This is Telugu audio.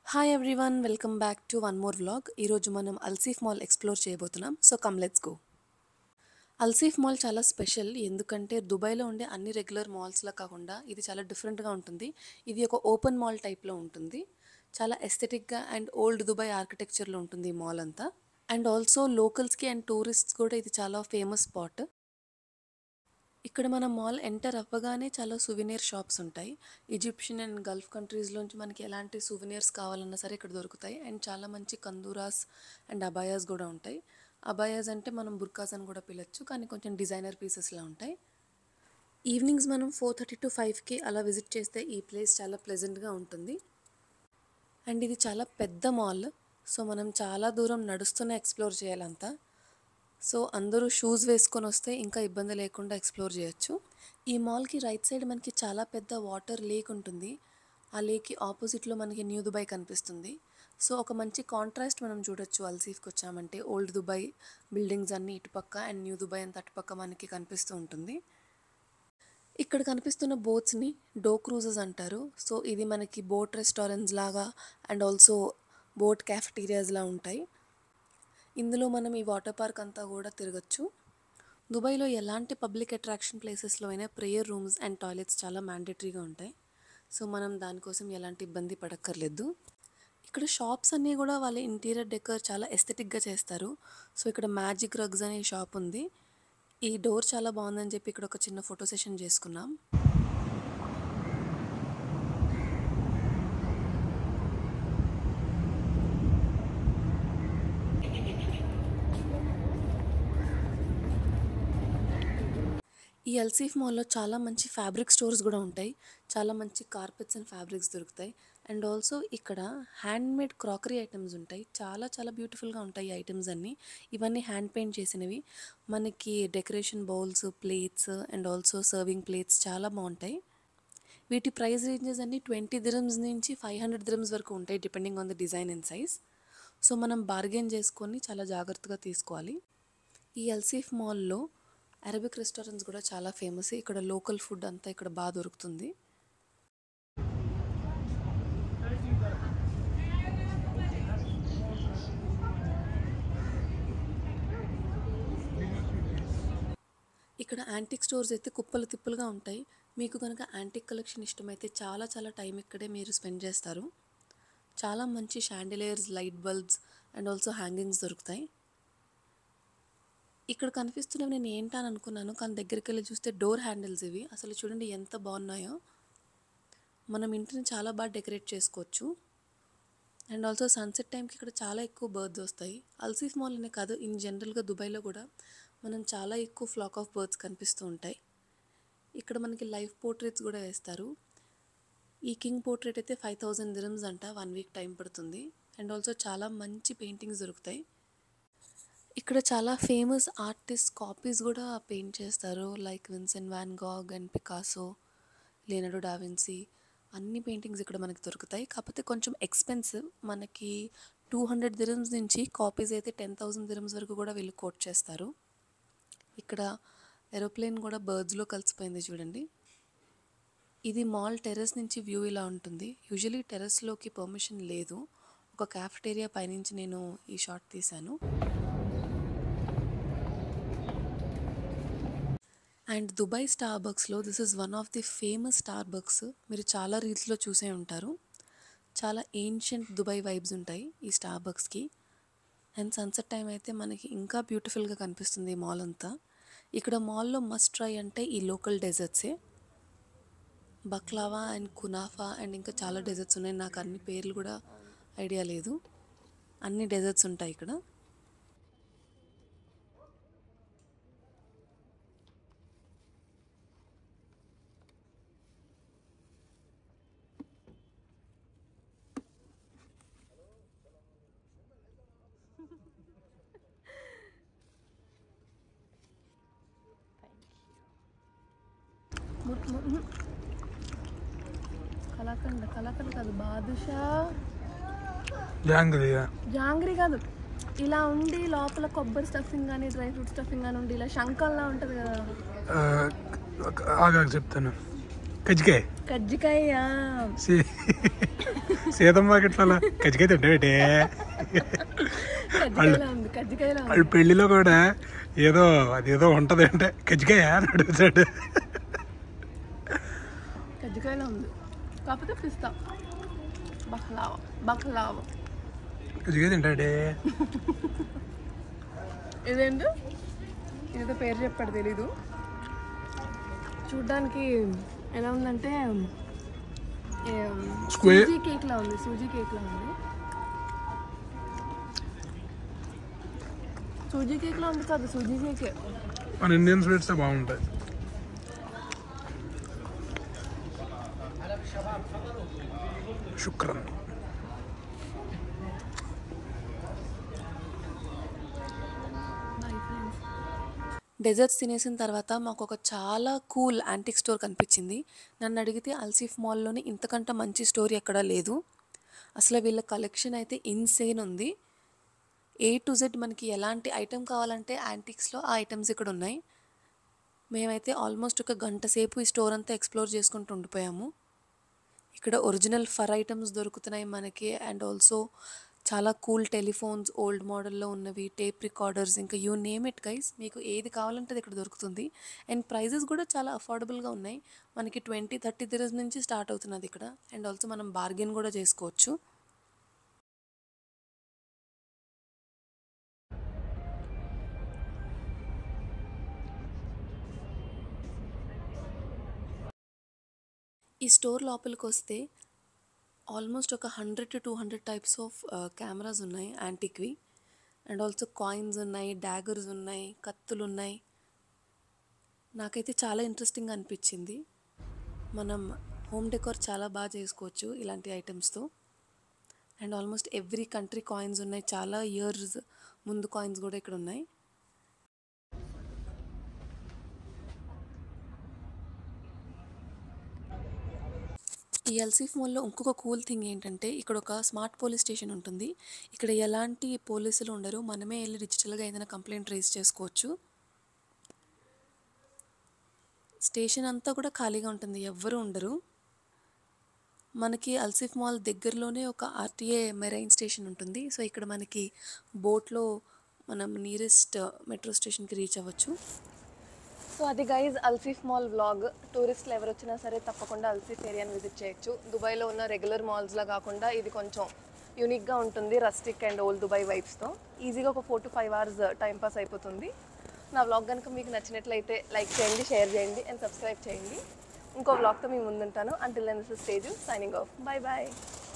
Hi everyone welcome back to one more vlog ఈరోజు మనం అల్సీఫ్ మాల్ ఎక్స్ప్లోర్ చేయబోతున్నాం so come let's go Al Seef mall చాలా స్పెషల్ ఎందుకంటే దుబాయ్లో ఉండే అన్ని రెగ్యులర్ మాల్స్లా కాకుండా ఇది చాలా డిఫరెంట్గా ఉంటుంది ఇది ఒక ఓపెన్ మాల్ టైప్లో ఉంటుంది చాలా ఎస్థెటిక్గా అండ్ ఓల్డ్ దుబాయ్ ఆర్కిటెక్చర్లో ఉంటుంది ఈ మాల్ అంతా అండ్ ఆల్సో లోకల్స్కి అండ్ టూరిస్ట్స్ కూడా ఇది చాలా ఫేమస్ స్పాట్ ఇక్కడ మన మాల్ ఎంటర్ అవ్వగానే చాలా సువినీర్ షాప్స్ ఉంటాయి ఈజిప్షియన్ అండ్ గల్ఫ్ కంట్రీస్లోంచి మనకి ఎలాంటి సువినీర్స్ కావాలన్నా సరే ఇక్కడ దొరుకుతాయి అండ్ చాలా మంచి కందూరాస్ అండ్ అబాయాస్ కూడా ఉంటాయి అబాయాస్ అంటే మనం బుర్కాస్ అని కూడా పిలవచ్చు కానీ కొంచెం డిజైనర్ పీసెస్లా ఉంటాయి ఈవినింగ్స్ మనం ఫోర్ థర్టీ టు ఫైవ్కి అలా విజిట్ చేస్తే ఈ ప్లేస్ చాలా ప్లెజెంట్గా ఉంటుంది అండ్ ఇది చాలా పెద్ద మాల్ సో మనం చాలా దూరం నడుస్తూనే ఎక్స్ప్లోర్ చేయాలంతా సో అందరూ షూస్ వేసుకొని వస్తే ఇంకా ఇబ్బంది లేకుండా ఎక్స్ప్లోర్ చేయొచ్చు ఈ మాల్కి రైట్ సైడ్ మనకి చాలా పెద్ద వాటర్ లేక్ ఉంటుంది ఆ లేక్కి ఆపోజిట్లో మనకి న్యూ దుబాయ్ కనిపిస్తుంది సో ఒక మంచి కాంట్రాస్ట్ మనం చూడొచ్చు అల్సీఫ్కి వచ్చామంటే ఓల్డ్ దుబాయ్ బిల్డింగ్స్ అన్నీ ఇటుపక్క అండ్ న్యూ దుబాయ్ అంత అటుపక్క మనకి కనిపిస్తూ ఉంటుంది ఇక్కడ కనిపిస్తున్న బోట్స్ని డో క్రూజెస్ అంటారు సో ఇది మనకి బోట్ రెస్టారెంట్స్ లాగా అండ్ ఆల్సో బోట్ క్యాఫెటీరియాస్లా ఉంటాయి ఇందులో మనం ఈ వాటర్ పార్క్ అంతా కూడా తిరగచ్చు దుబాయ్లో ఎలాంటి పబ్లిక్ అట్రాక్షన్ ప్లేసెస్లో అయినా ప్రేయర్ రూమ్స్ అండ్ టాయిలెట్స్ చాలా మ్యాండేటరీగా ఉంటాయి సో మనం దానికోసం ఎలాంటి ఇబ్బంది పడక్కర్లేదు ఇక్కడ షాప్స్ అన్నీ కూడా వాళ్ళ ఇంటీరియర్ డెకర్ చాలా ఎస్థెటిక్గా చేస్తారు సో ఇక్కడ మ్యాజిక్ రగ్స్ అనే షాప్ ఉంది ఈ డోర్ చాలా బాగుందని చెప్పి ఇక్కడ ఒక చిన్న ఫోటో సెషన్ చేసుకున్నాం ఈ ఎల్సీఫ్ మాల్లో చాలా మంచి ఫ్యాబ్రిక్ స్టోర్స్ కూడా ఉంటాయి చాలా మంచి కార్పెట్స్ అండ్ ఫ్యాబ్రిక్స్ దొరుకుతాయి అండ్ ఆల్సో ఇక్కడ హ్యాండ్ మేడ్ క్రాకరీ ఐటమ్స్ ఉంటాయి చాలా చాలా బ్యూటిఫుల్గా ఉంటాయి ఈ ఐటమ్స్ అన్నీ ఇవన్నీ హ్యాండ్ పెయింట్ చేసినవి మనకి decoration bowls plates and also serving plates చాలా బాగుంటాయి వీటి ప్రైస్ రేంజెస్ అన్నీ ట్వంటీ దిరమ్స్ నుంచి ఫైవ్ హండ్రెడ్ దిరమ్స్ వరకు ఉంటాయి depending on the design and size so మనం బార్గెన్ చేసుకొని చాలా జాగ్రత్తగా తీసుకోవాలి ఈ ఎల్సీఫ్ మాల్లో అరబిక్ రెస్టారెంట్స్ కూడా చాలా ఫేమస్ ఇక్కడ లోకల్ ఫుడ్ అంతా ఇక్కడ బాగా దొరుకుతుంది ఇక్కడ యాంటిక్ స్టోర్స్ అయితే కుప్పలు తిప్పులుగా ఉంటాయి మీకు కనుక యాంటిక్ కలెక్షన్ ఇష్టమైతే చాలా చాలా టైం ఇక్కడే మీరు స్పెండ్ చేస్తారు చాలా మంచి chandeliers light bulbs and also hangings దొరుకుతాయి ఇక్కడ కనిపిస్తున్నవి నేను ఏంటని అనుకున్నాను కానీ దగ్గరికి వెళ్ళి చూస్తే డోర్ హ్యాండిల్స్ ఇవి అసలు చూడండి ఎంత బాగున్నాయో మనం ఇంటిని చాలా బాగా డెకరేట్ చేసుకోవచ్చు అండ్ ఆల్సో సన్సెట్ టైంకి ఇక్కడ చాలా ఎక్కువ బర్డ్స్ వస్తాయి అల్సీఫ్ మాల్ అనే కాదు ఇన్ జనరల్గా దుబాయ్లో కూడా మనం చాలా ఎక్కువ ఫ్లాక్ ఆఫ్ బర్డ్స్ కనిపిస్తూ ఉంటాయి ఇక్కడ మనకి లైవ్ పోర్ట్రేట్స్ కూడా వేస్తారు ఈ కింగ్ పోర్ట్రేట్ అయితే ఫైవ్ థౌజండ్ దిరమ్స్ అంట వన్ వీక్ టైం పడుతుంది అండ్ ఆల్సో చాలా మంచి పెయింటింగ్స్ దొరుకుతాయి ఇక్కడ చాలా ఫేమస్ ఆర్టిస్ట్ కాపీస్ కూడా పెయింట్ చేస్తారు like Vincent van Gogh and Picasso Leonardo da Vinci అన్ని పెయింటింగ్స్ ఇక్కడ మనకి దొరుకుతాయి కాకపోతే కొంచెం ఎక్స్పెన్సివ్ మనకి టూ హండ్రెడ్ దిరమ్స్ నుంచి కాపీస్ అయితే టెన్ థౌసండ్ దిరమ్స్ వరకు కూడా వీళ్ళు కోట్ చేస్తారు ఇక్కడ ఏరోప్లేన్ కూడా బర్డ్స్లో కలిసిపోయింది చూడండి ఇది మాల్ టెర్రస్ నుంచి వ్యూ ఇలా ఉంటుంది యూజువలీ టెర్రస్లోకి పర్మిషన్ లేదు ఒక క్యాఫెటేరియా పైనుంచి నేను ఈ షాట్ తీశాను అండ్ దుబాయ్ స్టార్ బక్స్లో this is one of the famous Starbucks మీరు చాలా రీల్స్లో చూసే ఉంటారు చాలా ఏన్షియంట్ దుబాయ్ వైబ్స్ ఉంటాయి ఈ స్టార్ బక్స్కి అండ్ సన్సెట్ టైం అయితే మనకి ఇంకా బ్యూటిఫుల్గా కనిపిస్తుంది ఈ మాల్ అంతా ఇక్కడ మాల్లో మస్ట్ ట్రై అంటే ఈ లోకల్ డెజర్ట్సే బక్లావా అండ్ కునాఫా అండ్ ఇంకా చాలా డెజర్ట్స్ ఉన్నాయి నాకు అన్ని పేర్లు కూడా ఐడియా లేదు అన్ని డెజర్ట్స్ ఉంటాయి ఇక్కడ కలాకండ్ కలాకండ్ కాదు బాదుషా జాంగ్రీ జాంగ్రీ కాదు ఇలా ఉండి లోపల కొబ్బరి స్టఫింగ్ కానీ డ్రై ఫ్రూట్ స్టఫింగ్ కానీ ఉండి ఇలా శంకల్లా ఉంటుంది కదా ఆగా చెప్తాను కజ్జికాయ కజ్జికాయ సి సీతమ్మ మార్కెట్లో అలా కజ్జికాయ తింటావేటే కజ్జికాయలా ఉంది కజ్జికాయలా ఉంది వాళ్ళు పెళ్లిలో కూడా ఏదో అదేదో ఉంటది అంటే కజ్జికాయ అని అడుగుతాడు కజ్జికాయలా ఉంది కాకపోతే పిస్తా బక్లావా బక్లావా కజ్జికాయ తింటాడే ఇదేంటి ఇదేదో పేరు చెప్పాడు తెలీదు చూడ్డానికి ఎలా ఉందంటే ఏం, Square. సూజీ కేక్ లా ఉంది సూజీ కేక్ లా ఉంది సూజీ కేక్ లా ఉంది కాదు సూజీ కేకే మన ఇండియన్ స్వీట్స్ బాగుంటాయి శుక్రన్ డెజర్ట్స్ తినేసిన తర్వాత మాకు ఒక చాలా కూల్ యాంటిక్ స్టోర్ కనిపించింది నన్ను అడిగితే అల్సిఫ్ మాల్లోని ఇంతకంటే మంచి స్టోర్ ఎక్కడా లేదు అసలు వీళ్ళ కలెక్షన్ అయితే ఇన్సేన్ ఉంది ఏ టు జెడ్ మనకి ఎలాంటి ఐటెం కావాలంటే యాంటిక్స్లో ఆ ఐటమ్స్ ఇక్కడ ఉన్నాయి మేమైతే ఆల్మోస్ట్ ఒక గంట సేపు ఈ స్టోర్ అంతా ఎక్స్ప్లోర్ చేసుకుంటూ ఉండిపోయాము ఇక్కడ ఒరిజినల్ ఫర్ ఐటమ్స్ దొరుకుతున్నాయి మనకి అండ్ ఆల్సో చాలా కూల్ టెలిఫోన్స్ ఓల్డ్ మోడల్లో ఉన్నవి టేప్ రికార్డర్స్ ఇంకా యూ నేమ్ ఇట్ గైస్ మీకు ఏది కావాలంటే అది ఇక్కడ దొరుకుతుంది అండ్ ప్రైజెస్ కూడా చాలా అఫోర్డబుల్గా ఉన్నాయి మనకి ట్వంటీ థర్టీ దిరస్ నుంచి స్టార్ట్ అవుతున్నది ఇక్కడ అండ్ ఆల్సో మనం బార్గెన్ కూడా చేసుకోవచ్చు ఈ స్టోర్ లోపలికి వస్తే ఆల్మోస్ట్ ఒక hundred to two hundred types of cameras ఉన్నాయి యాంటిక్వి అండ్ ఆల్సో కాయిన్స్ ఉన్నాయి డాగర్స్ ఉన్నాయి కత్తులు ఉన్నాయి నాకైతే చాలా ఇంట్రెస్టింగ్ అనిపించింది మనం హోమ్ డెకోర్ చాలా బాగా చేసుకోవచ్చు ఇలాంటి ఐటమ్స్తో and almost every country coins ఉన్నాయి చాలా ఇయర్స్ ముందు కాయిన్స్ కూడా ఇక్కడ ఉన్నాయి ఈ ఎల్సీఫ్ మాల్లో ఇంకొక కూల్ థింగ్ ఏంటంటే ఇక్కడ ఒక స్మార్ట్ పోలీస్ స్టేషన్ ఉంటుంది ఇక్కడ ఎలాంటి పోలీసులు ఉండరు మనమే వెళ్ళి డిజిటల్గా ఏదైనా కంప్లైంట్ రేస్ చేసుకోవచ్చు స్టేషన్ అంతా కూడా ఖాళీగా ఉంటుంది ఎవ్వరూ ఉండరు మనకి అల్సిఫ్ మాల్ దగ్గరలోనే ఒక ఆర్టీఏ మెరైన్ స్టేషన్ ఉంటుంది సో ఇక్కడ మనకి బోట్లో మనం నియరెస్ట్ మెట్రో స్టేషన్కి రీచ్ అవ్వచ్చు సో అది గైజ్ అల్సిఫ్ మాల్ వ్లాగ్ టూరిస్టులు ఎవరు వచ్చినా సరే తప్పకుండా అల్సిఫ్ ఏరియాని విజిట్ చేయొచ్చు దుబాయ్లో ఉన్న రెగ్యులర్ మాల్స్లా కాకుండా ఇది కొంచెం యూనిక్గా ఉంటుంది రస్టిక్ అండ్ ఓల్డ్ దుబాయ్ వైబ్స్తో ఈజీగా ఒక four to five hours time pass అయిపోతుంది నా వ్లాగ్ కనుక మీకు నచ్చినట్లయితే లైక్ చేయండి షేర్ చేయండి అండ్ సబ్స్క్రైబ్ చేయండి ఇంకో వ్లాగ్తో మీ ముందుంటాను until then this stage signing off bye bye